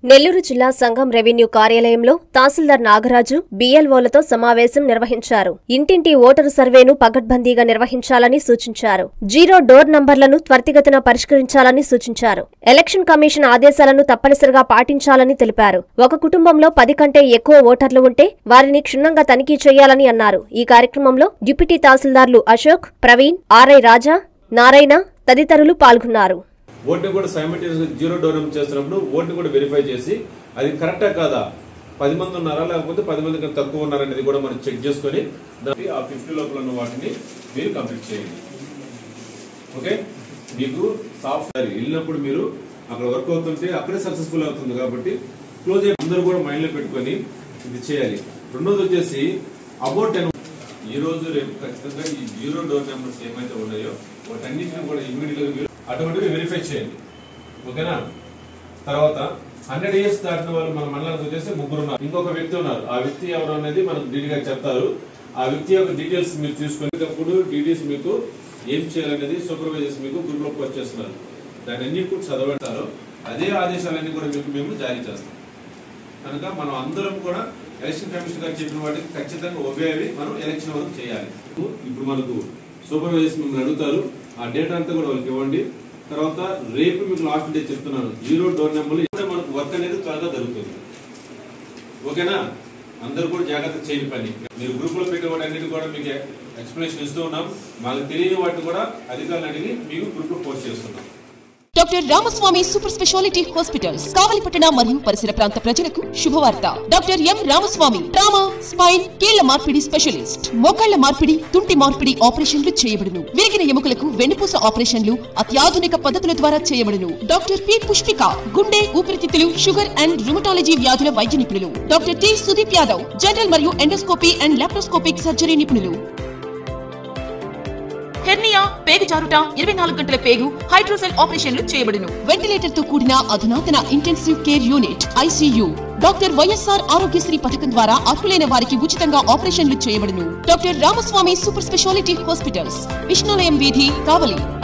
నెల్లూరు జిల్లా సంఘం రెవెన్యూ కార్యాలయంలో తహసీల్దార్ నాగరాజు బీఎల్ఓలతో సమావేశం నిర్వహించారు ఇంటింటి ఓటరు సర్వేను పగడ్బందీగా నిర్వహించాలని సూచించారు జీరో డోర్ నంబర్లను త్వరితగతిన పరిష్కరించాలని సూచించారు ఎలక్షన్ కమిషన్ ఆదేశాలను తప్పనిసరిగా పాటించాలని తెలిపారు ఒక కుటుంబంలో పది కంటే ఎక్కువ ఓటర్లు ఉంటే వారిని క్షుణ్ణంగా తనిఖీ చేయాలని అన్నారు ఈ కార్యక్రమంలో డిప్యూటీ తహసీల్దార్లు అశోక్ ప్రవీణ్ ఆర్ఐ రాజా నారాయణ తదితరులు పాల్గొన్నారు ఓటుని కూడా సైమల్టేనియస్ జీరో డోనం చేస్తున్నప్పుడు ఓటుని కూడా వెరిఫై చేసి అది కరెక్టా కాదా పది మంది ఉన్నారా లేకపోతే పది మంది కన్నా తక్కువ ఉన్నారా అనేది కూడా మనం చెక్ చేసుకొని దాన్ని ఆ ఫిఫ్టీ లోపల ఉన్న వాటిని మీరు కంప్లీట్ చేయండి ఓకే మీకు సాఫ్ట్వేర్ వెళ్ళినప్పుడు మీరు అక్కడ వర్క్ అవుతుంటే అక్కడే సక్సెస్ఫుల్ అవుతుంది కాబట్టి క్లోజ్ అయ్యి అందరూ కూడా మైండ్ లో పెట్టుకొని ఇది చేయాలి రెండోది వచ్చేసి అబౌట్ టెన్ ఈ రోజు రేపు ఖచ్చితంగా ఈ జీరో డోర్ నెంబర్స్ ఏమైతే ఉన్నాయో వాటన్నిటిని కూడా ఇమీడియట్ గా మీరు అటువంటివి వెరిఫై చేయండి ఓకేనా తర్వాత హండ్రెడ్ ఇయర్స్ దాటిన వాళ్ళు మన మండలానికి వచ్చేసి ముగ్గురు ఉన్నారు ఇంకొక వ్యక్తి ఉన్నారు ఆ వ్యక్తి ఎవరు అనేది మనకు డీడీ గా చెప్తారు ఆ వ్యక్తి యొక్క డీటెయిల్స్ మీరు తీసుకునేటప్పుడు డీటెయిల్స్ మీకు ఏం చేయాలనేది సూపర్వైజర్స్ మీకు గ్రూప్ లో పోస్ట్ చేస్తున్నారు దాని అన్ని కూడా చదవంటారు అదే ఆదేశాలన్నీ కూడా మీకు మేము జారీ చేస్తాం కనుక మనం అందరం కూడా ఎలక్షన్ కమిషన్ గారు చెప్పిన వాటికి ఖచ్చితంగా ఒబే అవి మనం ఎలక్షన్ వరకు చేయాలి ఇప్పుడు మనకు సూపర్వైజర్స్ మిమ్మల్ని అడుగుతారు ఆ డేటా అంతా కూడా వాళ్ళకి ఇవ్వండి తర్వాత రేపు మీకు లాస్ట్ డే చెప్తున్నాను జీరో డోర్ నెంబర్లు ఇక్కడ మనకు వర్క్ అనేది త్వరగా జరుగుతుంది ఓకేనా అందరూ కూడా జాగ్రత్త చేయని పని మీరు గ్రూప్ లో పెట్టిన వాటి అన్నిటి కూడా మీకు ఎక్స్ప్లెనేషన్ ఇస్తూ ఉన్నాం మాకు తెలియని వాటిని కూడా అధికారులు అడిగి మీకు గ్రూప్ లో పోస్ట్ చేస్తున్నాం doctor Ramaswamy super speciality hospitals కావలిపట్టణ మరియు పరిసర ప్రాంత ప్రజలకు శుభవార్త doctor M Ramaswamy trauma spine కీళ్ల మార్పిడి స్పెషలిస్ట్ మోకాళ్ల మార్పిడి తుంటి మార్పిడి ఆపరేషన్లు చేయబడును విరిగిన ఎముకలకు వెన్నుపూస ఆపరేషన్లు అత్యాధునిక పద్ధతుల ద్వారా చేయబడును డాక్టర్ పి పుష్పిక గుండె ఊపిరితిత్తులు షుగర్ అండ్ రుమటాలజీ వ్యాధుల వైద్య నిపుణులు doctor T Sudeep Yadav general మరియు ఎండోస్కోపీ అండ్ లాప్రోస్కోపిక్ సర్జరీ నిపుణులు హెర్నియా పేగు జారుట ఇరవై నాలుగు గంటల పేగు హైడ్రోసెల్ ఆపరేషన్లు చేయబడును వెంటిలేటర్ తో కూడిన అధునాతన intensive care unit ICU doctor YSR Aarogyasri పథకం ద్వారా అర్హులైన వారికి ఉచితంగా ఆపరేషన్లు చేయబడును doctor Ramaswamy super speciality hospitals Vishnulayam వీధి కావలి